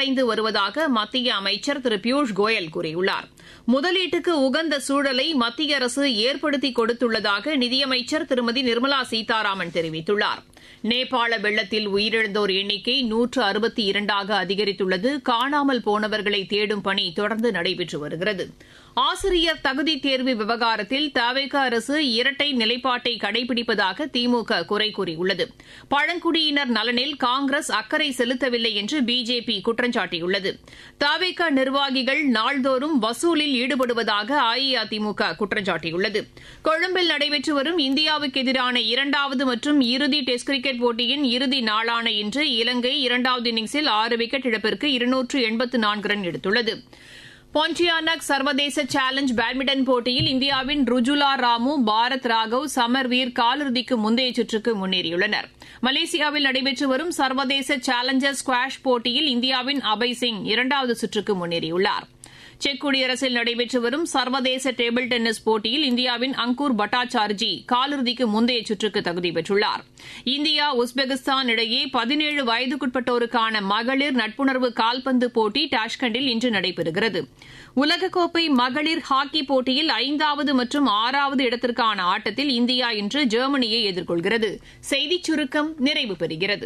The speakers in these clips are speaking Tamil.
அடைந்து வருவதாக மத்திய அமைச்சர் திரு பியூஷ் கோயல் கூறியுள்ளார் முதலீட்டுக்கு உகந்த சூழலை மத்திய அரசு ஏற்படுத்தி கொடுத்துள்ளதாக நிதியமைச்சர் திருமதி நிர்மலா சீதாராமன் தெரிவித்துள்ளார் நேபாள வெள்ளத்தில் உயிரிழந்தோர் எண்ணிக்கை நூற்று அறுபத்தி இரண்டாக அதிகரித்துள்ளது காணாமல் போனவர்களை தேடும் பணி தொடர்ந்து நடைபெற்று வருகிறது ஆசிரியர் தகுதி தேர்வு விவகாரத்தில் தவேக அரசு இரட்டை நிலைப்பாட்டை கடைபிடிப்பதாக திமுக குறை கூறியுள்ளது பழங்குடியினர் நலனில் காங்கிரஸ் அக்கறை செலுத்தவில்லை என்று பிஜேபி குற்றம் சாட்டியுள்ளது தவேக நிர்வாகிகள் நாள்தோறும் வசூலில் ஈடுபடுவதாக அஇஅதிமுக குற்றம் சாட்டியுள்ளது கொழும்பில் நடைபெற்று வரும் இந்தியாவுக்கு எதிரான இரண்டாவது மற்றும் இறுதி டெஸ்ட் கிரிக்கெட் போட்டியின் இறுதி நாளான இன்று இலங்கை இரண்டாவது இன்னிங்ஸில் ஆறு விக்கெட் இழப்பிற்கு இருநூற்று எண்பத்து நான்கு ரன் எடுத்துள்ளது பொன்டியானக் சர்வதேச சேலஞ்ச் பேட்மிண்டன் போட்டியில் இந்தியாவின் ருஜுலா ராமு பாரத் ராகவ் சமர்வீர் காலிறுதிக்கு முந்தைய சுற்றுக்கு முன்னேறியுள்ளனர் மலேசியாவில் நடைபெற்று வரும் சர்வதேச சேலஞ்சர் ஸ்குவாஷ் போட்டியில் இந்தியாவின் அபய் சிங் இரண்டாவது சுற்றுக்கு முன்னேறியுள்ளாா் செக் குடியரசில் நடைபெற்று வரும் சர்வதேச டேபிள் டென்னிஸ் போட்டியில் இந்தியாவின் அங்கூர் பட்டாச்சார்ஜி காலிறுதிக்கு முந்தைய சுற்றுக்கு தகுதி பெற்றுள்ளார் இந்தியா உஸ்பெகிஸ்தான் இடையே பதினேழு வயதுக்குட்பட்டோருக்கான மகளிர் நட்புணர்வு கால்பந்து போட்டி டாஷ்கண்டில் இன்று நடைபெறுகிறது உலகக்கோப்பை மகளிர் ஹாக்கி போட்டியில் ஐந்தாவது மற்றும் ஆறாவது இடத்திற்கான ஆட்டத்தில் இந்தியா இன்று ஜெர்மனியை எதிர்கொள்கிறது செய்திச் சுருக்கம் நிறைவு பெறுகிறது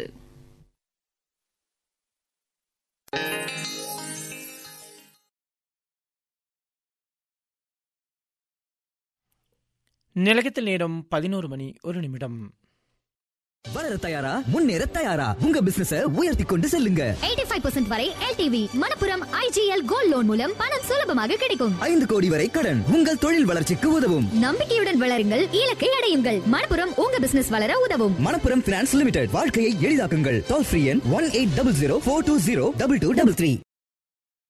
நிலையத்தில் நேரம் பதினோரு மணி ஒரு நிமிடம் வளர தயாரா முன்னேற தயாரா உங்க பிசினஸ உயர்த்தி கொண்டு செல்லுங்க 85% வரை LTV Manappuram IGL gold loan மூலம் பணம் சுலபமாக கிடைக்கும் ஐந்து கோடி வரை கடன் உங்கள் தொழில் வளர்ச்சிக்கு உதவும் நம்பிக்கையுடன் வளருங்கள் இலக்கை அடையுங்கள் மணப்புரம் உங்க பிசினஸ் வளர உதவும் மணப்புரம் பினான்ஸ் லிமிடெட் வாழ்க்கையை எளிதாக்குங்கள் டோல் ஃப்ரீ எண் one eight double zero four two zero double two double three